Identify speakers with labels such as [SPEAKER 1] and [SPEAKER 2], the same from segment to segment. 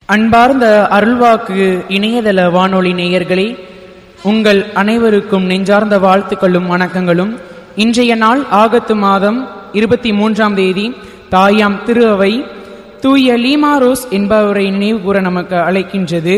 [SPEAKER 1] அன்பார்ந்த அருள்வாக்கு இணையதள வானொலி நேயர்களே உங்கள் அனைவருக்கும் நெஞ்சார்ந்த வாழ்த்துக்களும் வணக்கங்களும் இன்றைய நாள் ஆகத்து மாதம் இருபத்தி மூன்றாம் தேதி தாயாம் திரு அவை தூய லீமா ரோஸ் என்பவரை நினைவு கூற நமக்கு அழைக்கின்றது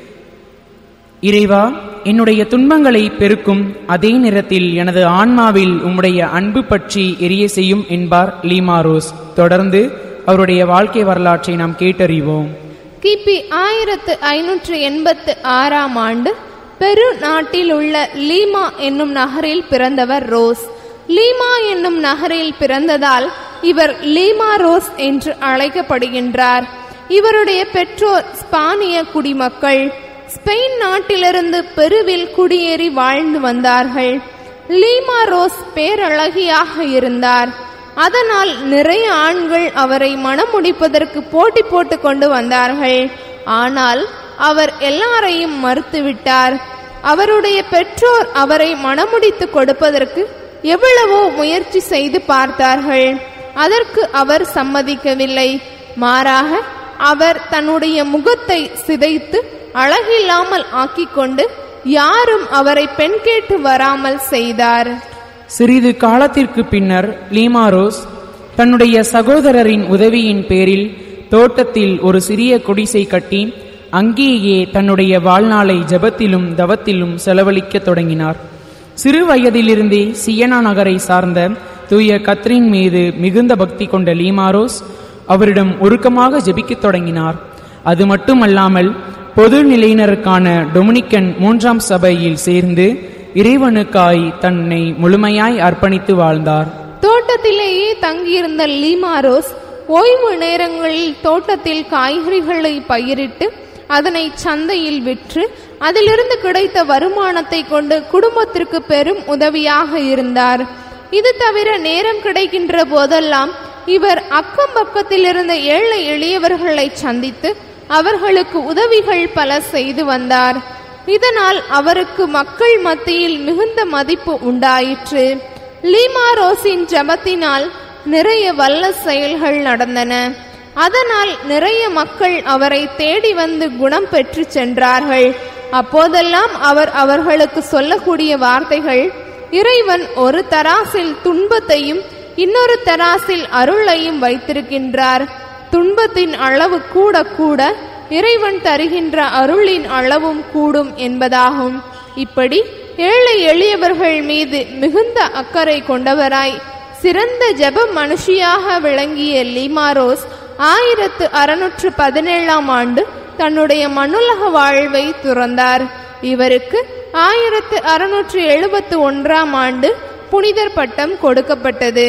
[SPEAKER 1] இறைவா என்னுடைய துன்பங்களை பெருக்கும் அதே நேரத்தில் எனது ஆன்மாவில் உம்முடைய அன்பு பற்றி எரிய செய்யும் என்பார் லீமா ரோஸ் தொடர்ந்து அவருடைய வாழ்க்கை வரலாற்றை நாம் கேட்டறிவோம்
[SPEAKER 2] கிபி ஆயிரத்து ஐநூற்று எண்பத்து ஆறாம் ஆண்டு பெரு நாட்டில் உள்ள லீமா என்னும் நகரில் பிறந்தவர் ரோஸ் லீமா என்னும் நகரில் பிறந்ததால் இவர் லீமா ரோஸ் என்று அழைக்கப்படுகின்றார் இவருடைய பெற்றோர் ஸ்பானிய குடிமக்கள் ஸ்பெயின் நாட்டிலிருந்து பெருவில் குடியேறி வாழ்ந்து வந்தார்கள் லீமா ரோஸ் பேரழகியாக இருந்தார் அதனால் நிறைய ஆண்கள் அவரை மணமுடிப்பதற்கு போட்டி போட்டு கொண்டு வந்தார்கள் ஆனால் அவர் எல்லாரையும் மறுத்துவிட்டார் அவருடைய பெற்றோர் அவரை மணமுடித்து கொடுப்பதற்கு எவ்வளவோ முயற்சி செய்து பார்த்தார்கள் அதற்கு அவர் சம்மதிக்கவில்லை மாறாக அவர் தன்னுடைய முகத்தை சிதைத்து அழகில்லாமல் ஆக்கிக்கொண்டு யாரும் அவரை பெண் கேட்டு வராமல் செய்தார்
[SPEAKER 1] சிறிது காலத்திற்கு பின்னர் லீமாரோஸ் தன்னுடைய சகோதரரின் உதவியின் பேரில் தோட்டத்தில் ஒரு சிறிய குடிசை கட்டி அங்கேயே தன்னுடைய வாழ்நாளை ஜபத்திலும் தவத்திலும் செலவழிக்கத் தொடங்கினார் சிறு வயதிலிருந்தே சியனா நகரை சார்ந்த தூய கத்ரின் மீது மிகுந்த பக்தி கொண்ட லீமாரோஸ் அவரிடம் உருக்கமாக ஜெபிக்கத் தொடங்கினார் அது மட்டுமல்லாமல் பொது நிலையினருக்கான டொமினிக்கன் மூன்றாம் சபையில் சேர்ந்து இறைவனுக்காய் தன்னை முழுமையாய் அர்ப்பணித்து வாழ்ந்தார்
[SPEAKER 2] தோட்டத்திலேயே தங்கியிருந்த லீமாரோஸ் ஓய்வு நேரங்களில் தோட்டத்தில் காய்கறிகளை பயிரிட்டு அதனை சந்தையில் விற்று அதிலிருந்து கிடைத்த வருமானத்தை கொண்டு குடும்பத்திற்கு பெரும் உதவியாக இருந்தார் இது தவிர நேரம் கிடைக்கின்ற போதெல்லாம் இவர் அக்கம் பக்கத்தில் இருந்த ஏழை எளியவர்களை சந்தித்து அவர்களுக்கு உதவிகள் பல செய்து வந்தார் இதனால் அவருக்கு மக்கள் மத்தியில் மிகுந்த மதிப்பு உண்டாயிற்று லீமா ரோஸின் ஜபத்தினால் நிறைய வல்ல செயல்கள் நடந்தன அதனால் நிறைய மக்கள் அவரை தேடி வந்து குணம் பெற்று சென்றார்கள் அப்போதெல்லாம் அவர் அவர்களுக்கு சொல்லக்கூடிய வார்த்தைகள் இறைவன் ஒரு தராசில் துன்பத்தையும் இன்னொரு தராசில் அருளையும் வைத்திருக்கின்றார் துன்பத்தின் அளவு கூட கூட இறைவன் தருகின்ற அருளின் அளவும் கூடும் என்பதாகும் இப்படி ஏழை எளியவர்கள் மீது மிகுந்த அக்கறை கொண்டவராய் சிறந்த ஜெப மனுஷியாக விளங்கிய லீமாரோஸ் ஆயிரத்து அறுநூற்று பதினேழாம் ஆண்டு தன்னுடைய மண்ணுலக வாழ்வை துறந்தார் இவருக்கு ஆயிரத்து அறுநூற்று எழுபத்து ஒன்றாம் ஆண்டு புனிதர் பட்டம் கொடுக்கப்பட்டது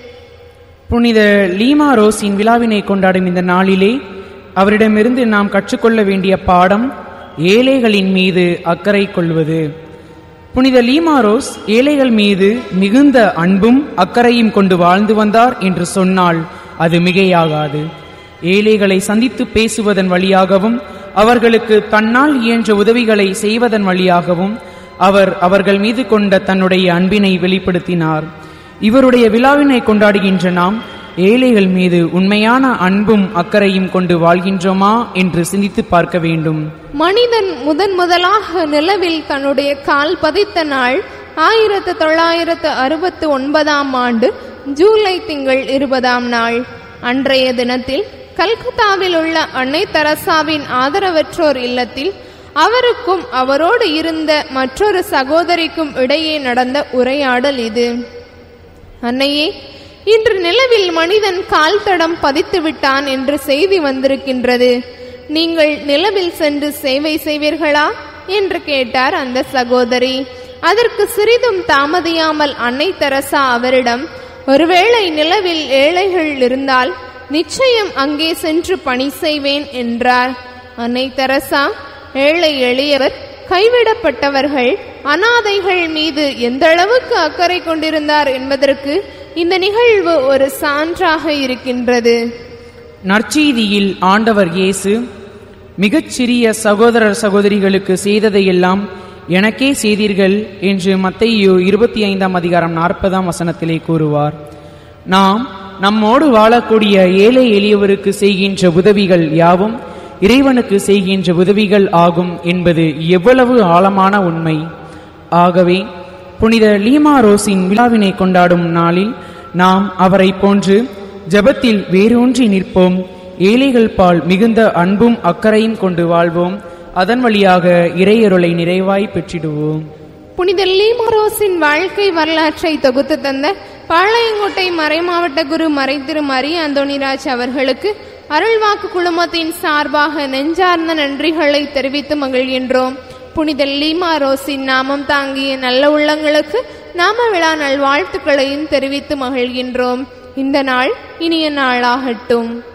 [SPEAKER 1] புனித லீமா ரோஸின் விழாவினை கொண்டாடும் இந்த நாளிலே அவரிடமிருந்து நாம் கற்றுக்கொள்ள வேண்டிய பாடம் ஏழைகளின் மீது அக்கறை கொள்வது புனித லீமா ரோஸ் ஏழைகள் மீது மிகுந்த அன்பும் அக்கறையும் கொண்டு வாழ்ந்து வந்தார் என்று சொன்னால் அது மிகையாகாது ஏழைகளை சந்தித்து பேசுவதன் வழியாகவும் அவர்களுக்கு தன்னால் இயன்ற உதவிகளை செய்வதன் வழியாகவும் அவர் அவர்கள் மீது கொண்ட தன்னுடைய அன்பினை வெளிப்படுத்தினார் இவருடைய விழாவினை கொண்டாடுகின்ற நாம் ஏழைகள் மீது உண்மையான அன்பும் அக்கறையும் கொண்டு வாழ்கின்றோமா என்று சிந்தித்து பார்க்க வேண்டும்
[SPEAKER 2] மனிதன் முதன் முதலாக நிலவில் தன்னுடைய கால் பதித்த நாள் ஆயிரத்து தொள்ளாயிரத்து அறுபத்து ஒன்பதாம் ஆண்டு ஜூலை திங்கள் இருபதாம் நாள் அன்றைய தினத்தில் கல்கத்தாவில் உள்ள அன்னை தெரசாவின் ஆதரவற்றோர் இல்லத்தில் அவருக்கும் அவரோடு இருந்த மற்றொரு சகோதரிக்கும் இடையே நடந்த உரையாடல் இது அன்னையே இன்று நிலவில் மனிதன் கால் தடம் பதித்து விட்டான் என்று செய்தி வந்திருக்கின்றது நீங்கள் நிலவில் சென்று சேவை செய்வீர்களா என்று கேட்டார் அந்த சகோதரி அதற்கு சிறிதும் தாமதியாமல் அன்னை தெரசா அவரிடம் ஒருவேளை நிலவில் ஏழைகள் இருந்தால் நிச்சயம் அங்கே சென்று பணி செய்வேன் என்றார் அன்னை தெரசா ஏழை எளியவர் கைவிடப்பட்டவர்கள் அனாதைகள் மீது எந்த அளவுக்கு அக்கறை கொண்டிருந்தார் என்பதற்கு இந்த நிகழ்வு ஒரு சான்றாக இருக்கின்றது
[SPEAKER 1] நற்செய்தியில் ஆண்டவர் இயேசு மிகச்சிறிய சகோதரர் சகோதரிகளுக்கு செய்ததையெல்லாம் எனக்கே செய்தீர்கள் என்று மத்தையோ இருபத்தி ஐந்தாம் அதிகாரம் நாற்பதாம் வசனத்திலே கூறுவார் நாம் நம்மோடு வாழக்கூடிய ஏழை எளியவருக்கு செய்கின்ற உதவிகள் யாவும் இறைவனுக்கு செய்கின்ற உதவிகள் ஆகும் என்பது எவ்வளவு ஆழமான உண்மை ஆகவே புனித லீமா ரோஸின் விழாவினை கொண்டாடும் நாளில் நாம் அவரை போன்று ஜெபத்தில் வேரூன்றி நிற்போம் ஏழைகள் பால் மிகுந்த அன்பும் அக்கறையும் கொண்டு வாழ்வோம் அதன் வழியாக இறையருளை நிறைவாய் பெற்றிடுவோம்
[SPEAKER 2] புனித லீமரோஸின் வாழ்க்கை வரலாற்றை தொகுத்து தந்த பாளையங்கோட்டை மறைமாவட்ட குரு மறைத்திரு மரி அந்தோணிராஜ் அவர்களுக்கு அருள்வாக்கு குழுமத்தின் சார்பாக நெஞ்சார்ந்த நன்றிகளை தெரிவித்து மகிழ்கின்றோம் புனித லீமா ரோஸின் நாமம் தாங்கிய நல்ல உள்ளங்களுக்கு நாம விழா நல்வாழ்த்துக்களையும் தெரிவித்து மகிழ்கின்றோம் இந்த நாள் இனிய நாளாகட்டும்